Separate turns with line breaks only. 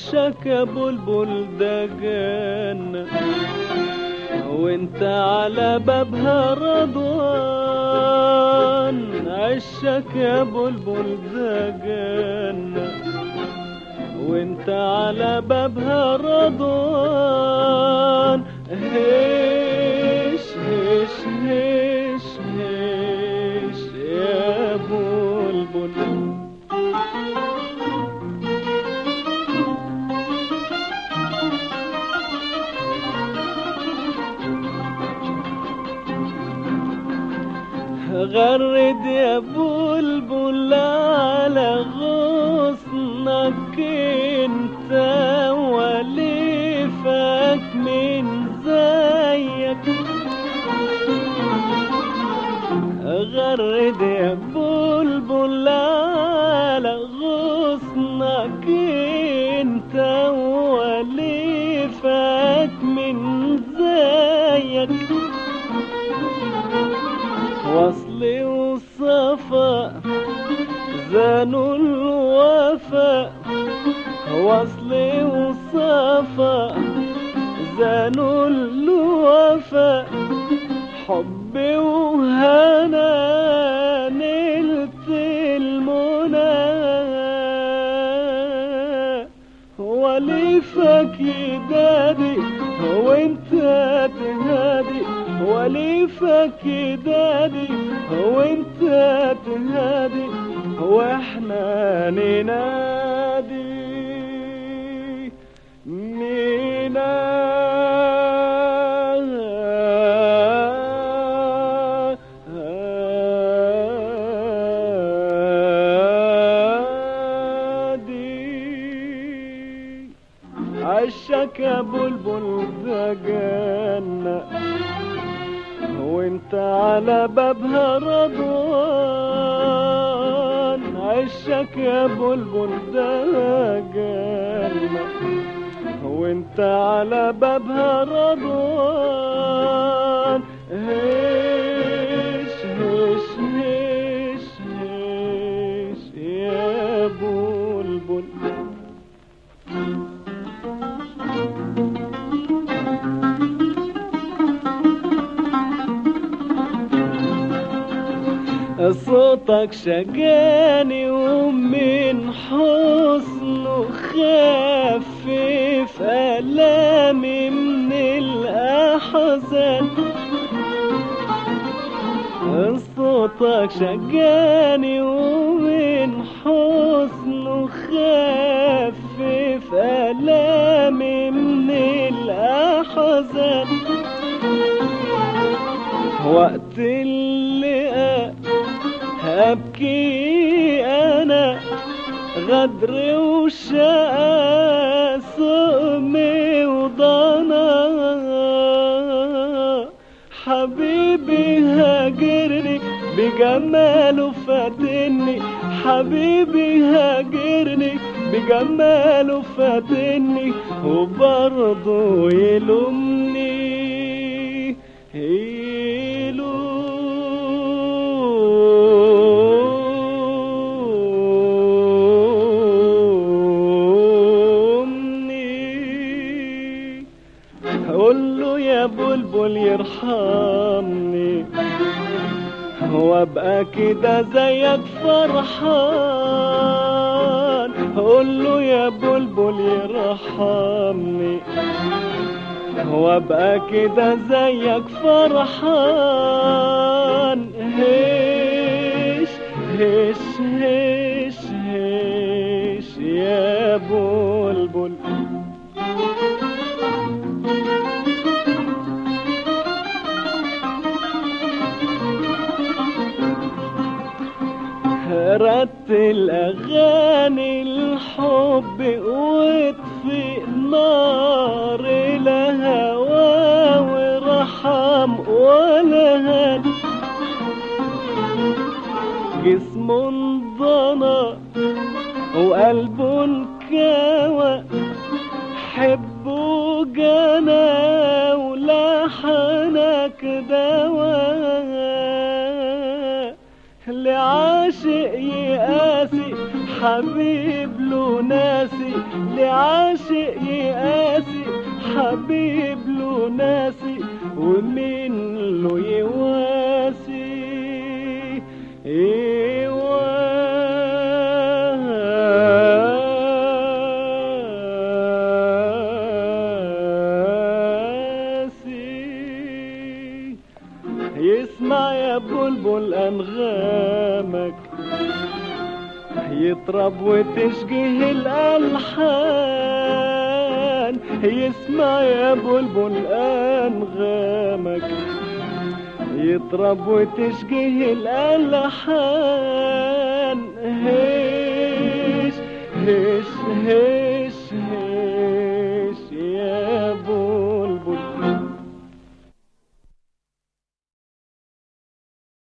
عشك يا بلبل ده جنة وانت على بابها رضوان عشك يا بلبل ده جنة وانت على بابها رضوان هش هش هش هش يا بلبل غرد يا بلبل على غصنك انت وليفك من زيك غرد يا بلبل على غصنك انت وليفك من زيك وصل وصفا زانوا الوفا وصل وصفا زانوا الوفا حبي وهنا نلت المنى وليفك يدادي وانت تهادي وليفك يدادي وانت تهادي واحنا ننادي ننادي عشك يا بلبل ده جنة وانت على بابها رضوان عشك يا بلبل ده جنة وانت على بابها رضوان هش هش هش هش يا بلبل صوتك شجاني ومن حسنه خفف ألامي من الأحزان صوتك شجاني ومن حسنه خفف ألامي من الأحزان وقت اللقاء هبكي انا غدر وشقى سقمي وضنا حبيبي هاجرني بجماله فاتني حبيبي هاجرني بجماله فاتني وبرضه يلومني يلومني قول له يا بلبل يرحمني وابقى كده زيك فرحان قول له يا بلبل يرحمني وابقى كده زيك فرحان هش هش هش هش يا بلبل رتل اغاني الحب واطفئ نار الهوى ورحم ولهان جسم ضنا وقلب كوى حبه جنا ولحنك دواء لعاشق يقاسي حبيب له ناسي لعاشق حبيب له ناسي ومين له يواسي يواسي يسمع يا بلبل أنغامك يطرب وتشجه الألحان يسمع يا بلبل أنغامك يطرب وتشجه الألحان هش هش هش هش